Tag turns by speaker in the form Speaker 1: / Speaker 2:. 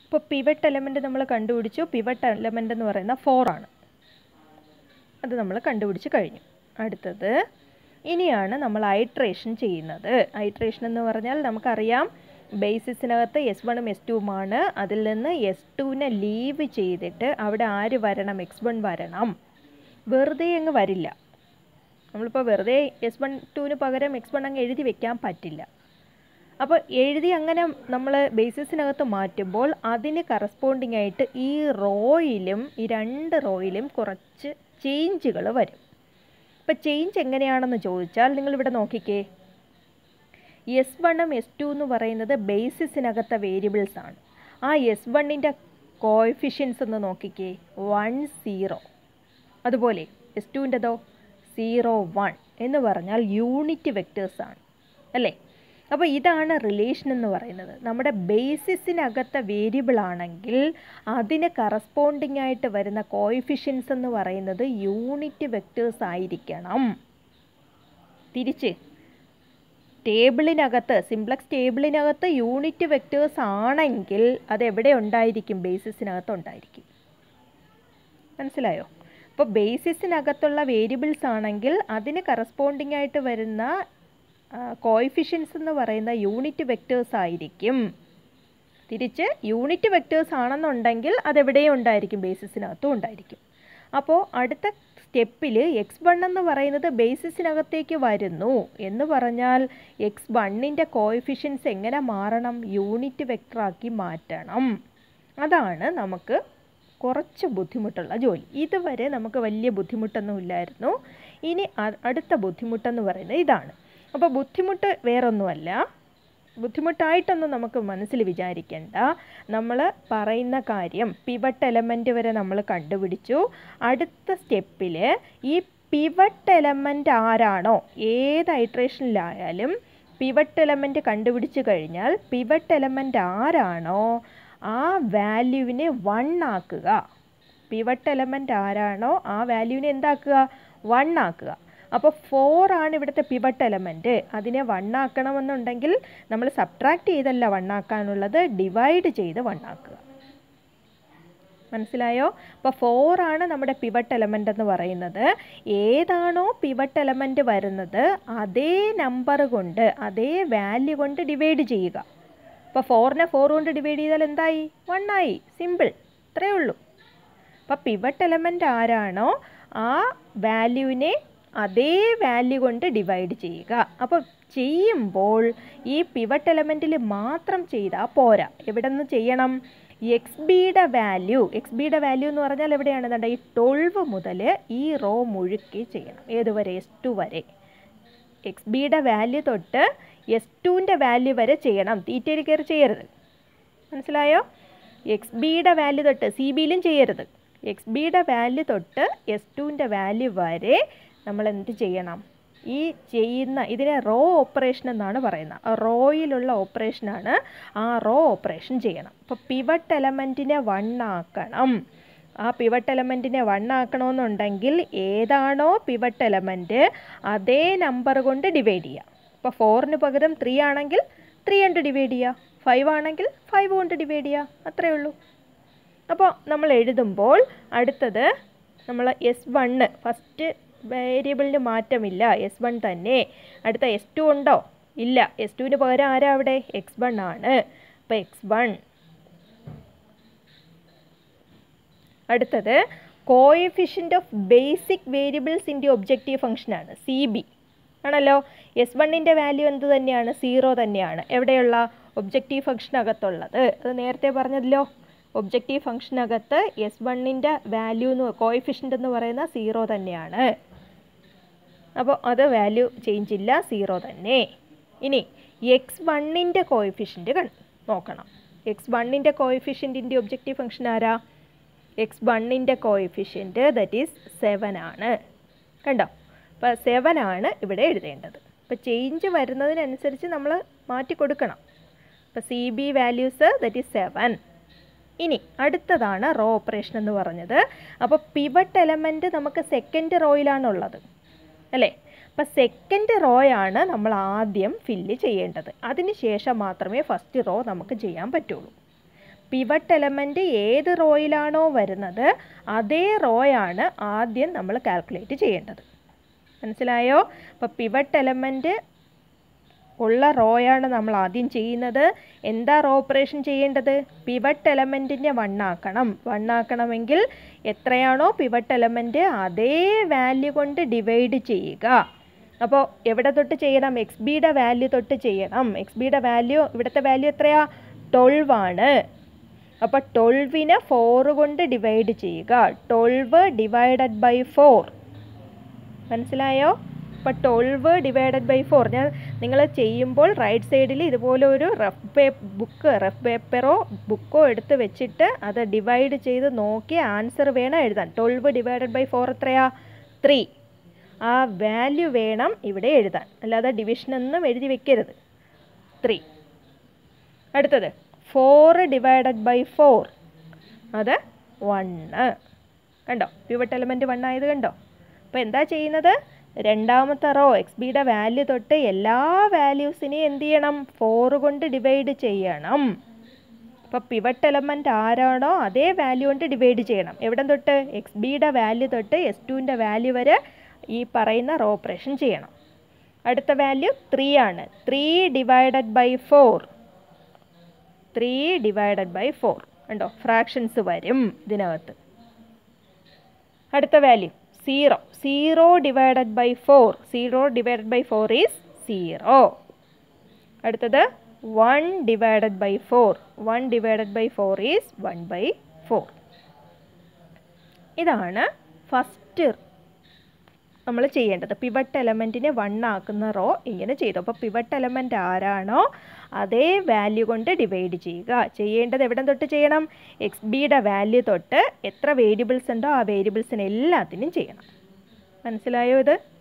Speaker 1: ഇപ്പോൾ pivot element നമ്മൾ കണ്ടുപിടിച്ചു പിവറ്റ് എലമെൻ്റ് എന്ന് പറയുന്ന ഫോർ ആണ് അത് നമ്മൾ കണ്ടുപിടിച്ച് കഴിഞ്ഞു അടുത്തത് ഇനിയാണ് നമ്മൾ ഐട്രേഷൻ ചെയ്യുന്നത് ഐട്രേഷൻ എന്ന് പറഞ്ഞാൽ നമുക്കറിയാം ബേസിസിനകത്ത് എസ് വണ്ണും എസ് ടുവുമാണ് അതിൽ നിന്ന് എസ് ടുവിനെ ലീവ് ചെയ്തിട്ട് അവിടെ ആര് വരണം എക്സ് വൺ വരണം വെറുതെ അങ്ങ് വരില്ല നമ്മളിപ്പോൾ വെറുതെ എസ് വൺ ടുവിന് പകരം എക്സ് വൺ അങ്ങ് എഴുതി വെക്കാൻ പറ്റില്ല അപ്പോൾ എഴുതി അങ്ങനെ നമ്മൾ ബേസിസിനകത്ത് മാറ്റുമ്പോൾ അതിന് കറസ്പോണ്ടിങ് ആയിട്ട് ഈ റോയിലും ഈ രണ്ട് റോയിലും കുറച്ച് ചേഞ്ചുകൾ വരും ഇപ്പോൾ ചേഞ്ച് എങ്ങനെയാണെന്ന് ചോദിച്ചാൽ നിങ്ങളിവിടെ നോക്കിക്കേ എസ് വണ്ണും എസ് ടു എന്ന് പറയുന്നത് ബേസിസിനകത്തെ വേരിയബിൾസ് ആണ് ആ എസ് വണ്ണിൻ്റെ കോഎഫിഷ്യൻസ് ഒന്ന് നോക്കിക്കേ വൺ സീറോ അതുപോലെ എസ് ടുവിൻ്റെതോ സീറോ വൺ എന്ന് പറഞ്ഞാൽ യൂണിറ്റ് വെക്റ്റേഴ്സാണ് അല്ലേ അപ്പോൾ ഇതാണ് റിലേഷൻ എന്ന് പറയുന്നത് നമ്മുടെ ബേസിസിനകത്തെ വേരിയബിൾ ആണെങ്കിൽ അതിന് കറസ്പോണ്ടിങ് ആയിട്ട് വരുന്ന കോയിഫിഷ്യൻസ് എന്ന് പറയുന്നത് യൂണിറ്റ് വെക്റ്റേഴ്സ് ആയിരിക്കണം തിരിച്ച് ടേബിളിനകത്ത് സിംപ്ലക്സ് ടേബിളിനകത്ത് യൂണിറ്റ് വെക്റ്റേഴ്സ് ആണെങ്കിൽ അത് എവിടെ ഉണ്ടായിരിക്കും ബേസിസിനകത്ത് ഉണ്ടായിരിക്കും മനസ്സിലായോ അപ്പോൾ ബേസിസിനകത്തുള്ള വേരിയബിൾസ് ആണെങ്കിൽ അതിന് കറസ്പോണ്ടിങ് ആയിട്ട് വരുന്ന കോയിഫിഷ്യൻസ് എന്ന് പറയുന്ന യൂണിറ്റ് വെക്റ്റേഴ്സ് ആയിരിക്കും തിരിച്ച് യൂണിറ്റ് വെക്റ്റേഴ്സ് ആണെന്നുണ്ടെങ്കിൽ അതെവിടെയും ഉണ്ടായിരിക്കും ബേസിസിനകത്തും ഉണ്ടായിരിക്കും അപ്പോൾ അടുത്ത സ്റ്റെപ്പിൽ എക്സ് വൺ എന്ന് പറയുന്നത് ബേസിസിനകത്തേക്ക് വരുന്നു എന്ന് പറഞ്ഞാൽ എക്സ് വണ്ണിൻ്റെ കോയിഫിഷ്യൻസ് എങ്ങനെ മാറണം യൂണിറ്റ് വെക്ടറാക്കി മാറ്റണം അതാണ് നമുക്ക് കുറച്ച് ബുദ്ധിമുട്ടുള്ള ജോലി ഇതുവരെ നമുക്ക് വലിയ ബുദ്ധിമുട്ടൊന്നും ഇല്ലായിരുന്നു ഇനി അടുത്ത ബുദ്ധിമുട്ടെന്ന് പറയുന്നത് ഇതാണ് അപ്പോൾ ബുദ്ധിമുട്ട് വേറൊന്നുമല്ല ബുദ്ധിമുട്ടായിട്ടൊന്നും നമുക്ക് മനസ്സിൽ വിചാരിക്കേണ്ട നമ്മൾ പറയുന്ന കാര്യം പിവട്ട് എലമെൻ്റ് വരെ നമ്മൾ കണ്ടുപിടിച്ചു അടുത്ത സ്റ്റെപ്പിൽ ഈ പിവട്ട് എലമെൻ്റ് ആരാണോ ഏത് ഐട്രേഷനിലായാലും പിവട്ട് എലമെൻ്റ് കണ്ടുപിടിച്ച് കഴിഞ്ഞാൽ പിവട്ട് എലമെൻ്റ് ആരാണോ ആ വാല്യൂവിനെ വൺ ആക്കുക പിവട്ട് എലമെൻ്റ് ആരാണോ ആ വാല്യൂവിനെ എന്താക്കുക വൺ ആക്കുക അപ്പോൾ ഫോർ ആണ് ഇവിടുത്തെ പിവട്ട് എലമെൻറ്റ് അതിനെ വൺ ആക്കണമെന്നുണ്ടെങ്കിൽ നമ്മൾ സബ്ട്രാക്ട് ചെയ്തല്ല വൺ ആക്കാനുള്ളത് ഡിവൈഡ് ചെയ്ത് വൺ ആക്കുക മനസ്സിലായോ അപ്പോൾ ഫോർ ആണ് നമ്മുടെ പിവട്ട് എലമെൻ്റ് എന്ന് പറയുന്നത് ഏതാണോ പിവട്ട് എലമെൻ്റ് വരുന്നത് അതേ നമ്പർ കൊണ്ട് അതേ വാല്യൂ കൊണ്ട് ഡിവൈഡ് ചെയ്യുക അപ്പോൾ ഫോറിനെ ഫോർ കൊണ്ട് ഡിവൈഡ് ചെയ്താൽ എന്തായി വൺ ആയി സിമ്പിൾ ഇത്രയേ ഉള്ളൂ അപ്പോൾ പിവട്ട് എലമെൻ്റ് ആരാണോ ആ വാല്യൂവിനെ അതേ വാല്യൂ കൊണ്ട് ഡിവൈഡ് ചെയ്യുക അപ്പോൾ ചെയ്യുമ്പോൾ ഈ പിവട്ട് എലമെൻറ്റിൽ മാത്രം ചെയ്താൽ പോരാ എവിടെ നിന്ന് ചെയ്യണം എക്സ് ബിയുടെ വാല്യൂ എക്സ് ബിയുടെ വാല്യൂ എന്ന് പറഞ്ഞാൽ എവിടെയാണ് കണ്ട ഈ ട്വൽവ് മുതൽ ഈ റോ മുഴുക്കി ചെയ്യണം ഏതുവരെ എസ് ടു വരെ എക്സ് ബിയുടെ വാല്യൂ തൊട്ട് എസ് ടുവിൻ്റെ വാല്യൂ വരെ ചെയ്യണം തീറ്റയിൽ കയറി ചെയ്യരുത് മനസ്സിലായോ എക്സ് ബിയുടെ വാല്യൂ തൊട്ട് സി ബിയിലും ചെയ്യരുത് എക്സ് ബിയുടെ വാല്യൂ തൊട്ട് എസ് ടുവിൻ്റെ വാല്യൂ വരെ നമ്മൾ എന്ത് ചെയ്യണം ഈ ചെയ്യുന്ന ഇതിനെ റോ ഓപ്പറേഷൻ എന്നാണ് പറയുന്നത് റോയിലുള്ള ഓപ്പറേഷനാണ് ആ റോ ഓപ്പറേഷൻ ചെയ്യണം അപ്പോൾ പിവട്ട് എലമെൻറ്റിനെ വൺ ആക്കണം ആ പിവട്ട് എലമെൻറ്റിനെ വൺ ആക്കണമെന്നുണ്ടെങ്കിൽ ഏതാണോ പിവട്ട് എലമെൻറ്റ് അതേ നമ്പർ കൊണ്ട് ഡിവൈഡ് ചെയ്യുക ഇപ്പോൾ ഫോറിന് പകരം ത്രീ ആണെങ്കിൽ ത്രീ കൊണ്ട് ഡിവൈഡ് ചെയ്യുക ഫൈവ് ആണെങ്കിൽ ഫൈവ് കൊണ്ട് ഡിവൈഡ് ചെയ്യുക അത്രയേ ഉള്ളൂ അപ്പോൾ നമ്മൾ എഴുതുമ്പോൾ അടുത്തത് നമ്മൾ എസ് വണ്ണ് ഫസ്റ്റ് വേരിയബിളിന് മാറ്റമില്ല എസ് വൺ തന്നെ അടുത്ത എസ് ടു ഉണ്ടോ ഇല്ല എസ് ടുവിന് പകരം ആരാ അവിടെ എക്സ് വൺ ആണ് അപ്പോൾ എക്സ് വൺ അടുത്തത് coefficient of basic variables in the objective ഫംഗ്ഷനാണ് സി ബി ആണല്ലോ എസ് വണ്ണിൻ്റെ വാല്യൂ എന്ത് തന്നെയാണ് സീറോ തന്നെയാണ് എവിടെയുള്ള ഒബ്ജക്റ്റീവ് ഫംഗ്ഷനകത്തുള്ളത് അത് നേരത്തെ പറഞ്ഞല്ലോ ഒബ്ജക്റ്റീവ് ഫംഗ്ഷനകത്ത് എസ് വണ്ണിൻ്റെ വാല്യൂ എന്ന് കോയിഫിഷ്യൻ്റ് എന്ന് പറയുന്ന സീറോ തന്നെയാണ് അപ്പോൾ അത് വാല്യൂ ചേഞ്ച് ഇല്ല സീറോ തന്നെ ഇനി എക്സ് വണ്ണിൻ്റെ കോയിഫിഷ്യൻ്റ് നോക്കണം എക്സ് വണ്ണിൻ്റെ കോയിഫിഷ്യൻറ്റിൻ്റെ ഒബ്ജക്റ്റീവ് ഫംഗ്ഷൻ ആരാ എക്സ് വണ്ണിൻ്റെ കോയിഫിഷ്യൻറ്റ് ദറ്റ് ഈസ് സെവൻ ആണ് കണ്ടോ അപ്പോൾ സെവൻ ആണ് ഇവിടെ എഴുതേണ്ടത് അപ്പോൾ ചേഞ്ച് വരുന്നതിനനുസരിച്ച് നമ്മൾ മാറ്റി കൊടുക്കണം അപ്പോൾ C B values that is seven ഇനി അടുത്തതാണ് റോ ഓപ്പറേഷൻ എന്ന് പറഞ്ഞത് അപ്പോൾ പിവട്ട് എലമെൻറ്റ് നമുക്ക് സെക്കൻഡ് റോയിലാണുള്ളത് അല്ലേ അപ്പോൾ സെക്കൻഡ് റോയാണ് നമ്മൾ ആദ്യം ഫില്ല് ചെയ്യേണ്ടത് അതിന് ശേഷം മാത്രമേ ഫസ്റ്റ് റോ നമുക്ക് ചെയ്യാൻ പറ്റുള്ളൂ പിവട്ട് എലമെൻറ്റ് ഏത് റോയിലാണോ വരുന്നത് അതേ റോയാണ് ആദ്യം നമ്മൾ കാൽക്കുലേറ്റ് ചെയ്യേണ്ടത് മനസ്സിലായോ അപ്പോൾ പിവട്ട് എലമെൻറ്റ് ഉള്ള റോയാണ് നമ്മൾ ആദ്യം ചെയ്യുന്നത് എന്താ റോ ഓപ്പറേഷൻ ചെയ്യേണ്ടത് പിവട്ട് എലമെൻറ്റിനെ വണ്ണാക്കണം വണ്ണാക്കണമെങ്കിൽ എത്രയാണോ പിവട്ട് എലമെൻറ്റ് അതേ വാല്യൂ കൊണ്ട് ഡിവൈഡ് ചെയ്യുക അപ്പോൾ എവിടെ തൊട്ട് ചെയ്യണം എക്സ് ബിയുടെ വാല്യൂ തൊട്ട് ചെയ്യണം എക്സ് ബിയുടെ വാല്യൂ ഇവിടുത്തെ വാല്യൂ എത്രയാ ട്വൽവ് ആണ് അപ്പോൾ ട്വൽവിനെ ഫോർ കൊണ്ട് ഡിവൈഡ് ചെയ്യുക ട്വൽവ് ഡിവൈഡഡ് ബൈ ഫോർ മനസ്സിലായോ അപ്പോൾ ട്വൽവ് ഡിവൈഡഡ് ബൈ ഫോർ ഞാൻ നിങ്ങൾ ചെയ്യുമ്പോൾ റൈറ്റ് സൈഡിൽ ഇതുപോലെ ഒരു റഫ് പേ ബുക്ക് റഫ് പേപ്പറോ ബുക്കോ എടുത്ത് വെച്ചിട്ട് അത് ഡിവൈഡ് ചെയ്ത് നോക്കി ആൻസർ വേണം എഴുതാൻ ട്വൽവ് ഡിവൈഡഡ് ബൈ ഫോർ എത്രയാ ത്രീ ആ വാല്യൂ വേണം ഇവിടെ എഴുതാൻ അല്ലാതെ ഡിവിഷനൊന്നും എഴുതി വെക്കരുത് ത്രീ അടുത്തത് ഫോർ ഡിവൈഡഡ് ബൈ ഫോർ അത് വണ്ണ് കണ്ടോ പിവട്ട് എലമെൻറ്റ് വൺ ആയത് കണ്ടോ അപ്പോൾ എന്താ ചെയ്യുന്നത് രണ്ടാമത്തെ റോ എക്സ് ബിയുടെ വാല്യൂ തൊട്ട് എല്ലാ വാല്യൂസിനെയും എന്ത് ചെയ്യണം ഫോർ കൊണ്ട് ഡിവൈഡ് ചെയ്യണം അപ്പോൾ പിവട്ട് എലമെൻറ്റ് ആരാണോ അതേ വാല്യൂ കൊണ്ട് ഡിവൈഡ് ചെയ്യണം എവിടെ തൊട്ട് എക്സ് ബിയുടെ വാല്യൂ തൊട്ട് എസ് ടുവിൻ്റെ വാല്യൂ വരെ ഈ പറയുന്ന റോ ഓപ്പറേഷൻ ചെയ്യണം അടുത്ത വാല്യൂ ത്രീ ആണ് three divided by four three divided by four കണ്ടോ ഫ്രാക്ഷൻസ് വരും ഇതിനകത്ത് അടുത്ത value zero zero divided by four zero divided by four is zero അടുത്തത് one divided by four one divided by four is one by four ഇതാണ് first നമ്മൾ ചെയ്യേണ്ടത് pivot എലമെൻറ്റിനെ one ആക്കുന്ന റോ ഇങ്ങനെ ചെയ്തു അപ്പോൾ പിവട്ട് എലമെൻറ്റ് ആരാണോ അതേ വാല്യൂ കൊണ്ട് ഡിവൈഡ് ചെയ്യുക ചെയ്യേണ്ടത് എവിടെ തൊട്ട് ചെയ്യണം എക്സ് ബിയുടെ വാല്യൂ തൊട്ട് എത്ര വേരിയബിൾസ് ഉണ്ടോ ആ വേരിയബിൾസിന് എല്ലാത്തിനും ചെയ്യണം മനസ്സിലായോ ഇത്